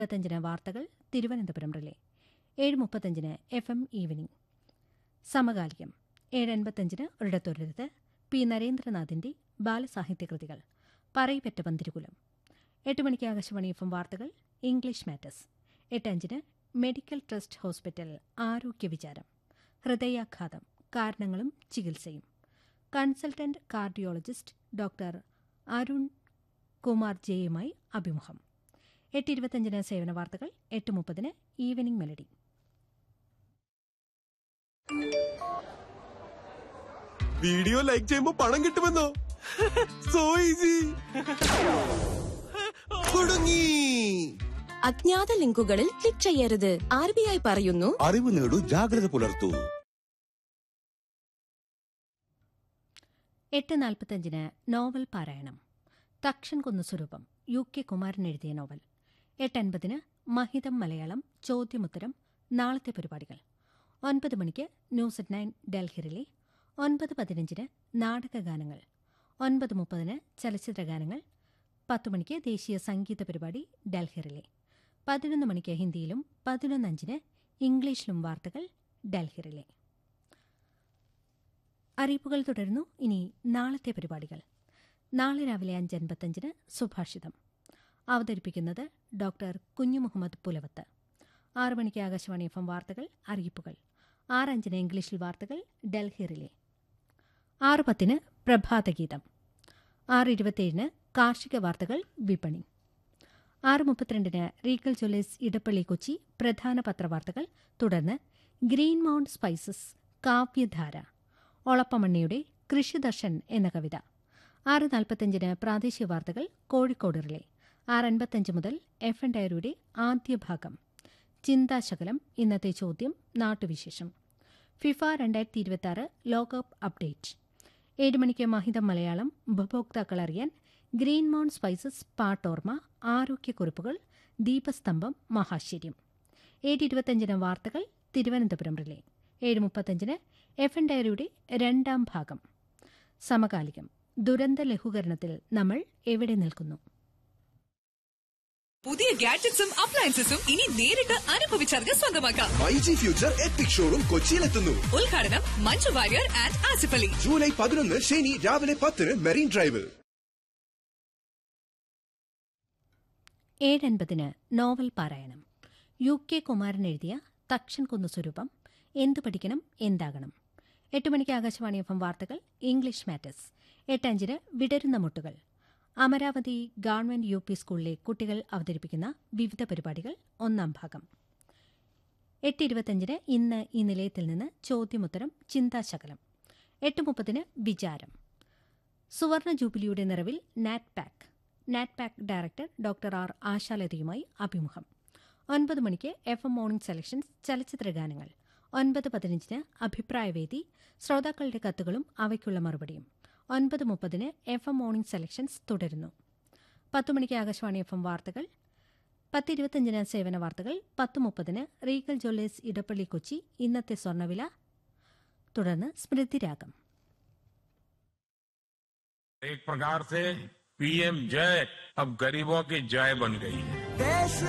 മുപ്പത്തഞ്ചിന് വാർത്തകൾ തിരുവനന്തപുരം റിലേ ഏഴ് മുപ്പത്തഞ്ചിന് എഫ് എം ഈവനിംഗ് സമകാലികം ഏഴ് എൺപത്തഞ്ചിന് ഒരിടത്തൊരിടത്ത് പി നരേന്ദ്രനാഥിന്റെ ബാലസാഹിത്യകൃതികൾ പറയിപ്പറ്റ പന്തിരുകുലം എട്ട് മണിക്ക് ആകാശവാണി എഫ് എം വാർത്തകൾ ഇംഗ്ലീഷ് മാറ്റേഴ്സ് എട്ട് അഞ്ചിന് മെഡിക്കൽ ട്രസ്റ്റ് ഹോസ്പിറ്റൽ ആരോഗ്യ വിചാരം ഹൃദയാഘാതം കാരണങ്ങളും ചികിത്സയും consultant cardiologist doctor Arun Kumar ജെയുമായി അഭിമുഖം എട്ട് ഇരുപത്തഞ്ചിന് സേവന വാർത്തകൾ എട്ട് മുപ്പതിന് ഈവനിംഗ് മെലഡി വീഡിയോ ലൈക്ക് ചെയ്യുമ്പോ പണം കിട്ടുമെന്നോ സോ ഈസി കുടുങ്ങി അജ്ഞാത ലിങ്കുകളിൽ ക്ലിക്ക് ചെയ്യരുത് ആർ ബി ഐ പറയുന്നു അറിവ് നേടൂ ജാഗ്രത പുലർത്തൂ എട്ട് നാൽപ്പത്തഞ്ചിന് നോവൽ പാരായണം തക്ഷൻ കുന്ന് സ്വരൂപം യു കെ കുമാരൻ എഴുതിയ നോവൽ എട്ട് അൻപതിന് മഹിതം മലയാളം ചോദ്യമുത്തരം നാളത്തെ പരിപാടികൾ ഒൻപത് മണിക്ക് ന്യൂസ് അറ്റ് നയൻ ഡൽഹിറിലെ ഒൻപത് പതിനഞ്ചിന് നാടകഗാനങ്ങൾ ഒൻപത് മുപ്പതിന് ചലച്ചിത്രഗാനങ്ങൾ പത്ത് മണിക്ക് ദേശീയ സംഗീത പരിപാടി ഡൽഹിറിലെ പതിനൊന്ന് മണിക്ക് ഹിന്ദിയിലും പതിനൊന്നഞ്ചിന് ഇംഗ്ലീഷിലും വാർത്തകൾ ഡൽഹിറിലെ അറിയിപ്പുകൾ തുടരുന്നു ഇനി നാളത്തെ പരിപാടികൾ നാളെ രാവിലെ അഞ്ച് അൻപത്തഞ്ചിന് സുഭാഷിതം അവതരിപ്പിക്കുന്നത് ഡോക്ടർ കുഞ്ഞുമുഹമ്മദ് പുലവത്ത് ആറ് മണിക്ക് ആകാശവാണി എഫ് എം വാർത്തകൾ അറിയിപ്പുകൾ ആറ് അഞ്ചിന് ഇംഗ്ലീഷിൽ വാർത്തകൾ ഡൽഹി റിലേ ആറ് പത്തിന് പ്രഭാതഗീതം ആറ് ഇരുപത്തിയേഴിന് കാർഷിക വാർത്തകൾ വിപണി ആറ് മുപ്പത്തിരണ്ടിന് റീഗൽ ജ്വല്ലേഴ്സ് ഇടപ്പള്ളി കൊച്ചി പ്രധാന പത്രവാർത്തകൾ തുടർന്ന് ഗ്രീൻ മൗണ്ട് സ്പൈസസ് കാവ്യധാര ഒളപ്പമണ്ണിയുടെ കൃഷിദർശൻ എന്ന കവിത ആറ് നാൽപ്പത്തഞ്ചിന് പ്രാദേശിക വാർത്തകൾ കോഴിക്കോട് റിലേ ആറ് അൻപത്തഞ്ച് മുതൽ എഫ് എൻ ഡയറിയുടെ ആദ്യ ഭാഗം ചിന്താശകലം ഇന്നത്തെ ചോദ്യം നാട്ടുവിശേഷം ഫിഫ രണ്ടായിരത്തി ഇരുപത്തി ലോകകപ്പ് അപ്ഡേറ്റ് ഏഴ് മണിക്ക് മഹിതം മലയാളം ഉപഭോക്താക്കൾ അറിയാൻ ഗ്രീൻ മൗണ്ട് സ്പൈസസ് പാട്ടോർമ ആരോഗ്യക്കുറിപ്പുകൾ ദീപസ്തംഭം മഹാശ്ചര്യം ഏഴ് ഇരുപത്തഞ്ചിന് വാർത്തകൾ തിരുവനന്തപുരം റിലേ ഏഴ് മുപ്പത്തഞ്ചിന് എഫ് എൻ ഡയറിയുടെ രണ്ടാം ഭാഗം സമകാലികം ദുരന്ത ലഘൂകരണത്തിൽ നമ്മൾ എവിടെ നിൽക്കുന്നു പുതിയ ഗാഡ്ജറ്റ്സും അപ്ലയൻസസും ഇനി നേരിട്ട് അനുഭവിച്ചറിഞ്ഞ് സ്വന്തമാക്കാം My G Future epic showroom കൊച്ചിയിലെത്തുന്നു ഉദ്ഘാടനം മഞ്ജു വാര്യർ ആൻഡ് ആസിഫ് അലി ജൂലൈ പതിനൊന്ന് ശനി രാവിലെ പത്തിന് മെറീൻ ഡ്രൈവിൽ ഏഴൻപതിന് നോവൽ പാരായണം യു കെ കുമാരൻ എഴുതിയ തക്ഷൻ കുന്നു സ്വരൂപം എന്തു പഠിക്കണം എന്താകണം എട്ട് മണിക്ക് ആകാശവാണി എഫ് എം വാർത്തകൾ ഇംഗ്ലീഷ് മാറ്റേഴ്സ് എട്ടഞ്ചിന് വിടരുന്ന മുട്ടുകൾ അമരാവതി ഗവൺമെന്റ് യു പി സ്കൂളിലെ കുട്ടികൾ അവതരിപ്പിക്കുന്ന വിവിധ പരിപാടികൾ ഒന്നാം ഭാഗം എട്ട് ഇരുപത്തഞ്ചിന് ഇന്ന് ഈ നിലയത്തിൽ നിന്ന് ചോദ്യമുത്തരം ചിന്താശകലം എട്ട് മുപ്പതിന് വിചാരം സുവർണ ജൂബിലിയുടെ നിറവിൽ NATPAC NATPAC director doctor R ആശാലതയുമായി അഭിമുഖം ഒൻപത് മണിക്ക് എഫ് എം മോർണിംഗ് സെലക്ഷൻസ് ചലച്ചിത്ര ഗാനങ്ങൾ ഒൻപത് പതിനഞ്ചിന് അഭിപ്രായവേദി ശ്രോതാക്കളുടെ കത്തുകളും അവയ്ക്കുള്ള മറുപടിയും ഒൻപത് മുപ്പതിന് എഫ് എം മോർണിംഗ് സെലക്ഷൻസ് തുടരുന്നു പത്ത് മണിക്ക് ആകാശവാണി എഫ് എം വാർത്തകൾ പത്ത് ഇരുപത്തഞ്ചിന് സേവന വാർത്തകൾ പത്ത് മുപ്പതിന് റീഗൽ ജ്വല്ലേഴ്സ് ഇടപ്പള്ളി കൊച്ചി ഇന്നത്തെ സ്വർണ്ണവില തുടർന്ന് സ്മൃതിരാഗം एक प्रकार से पीएम जय अब गरीबों की जय बन गई है देश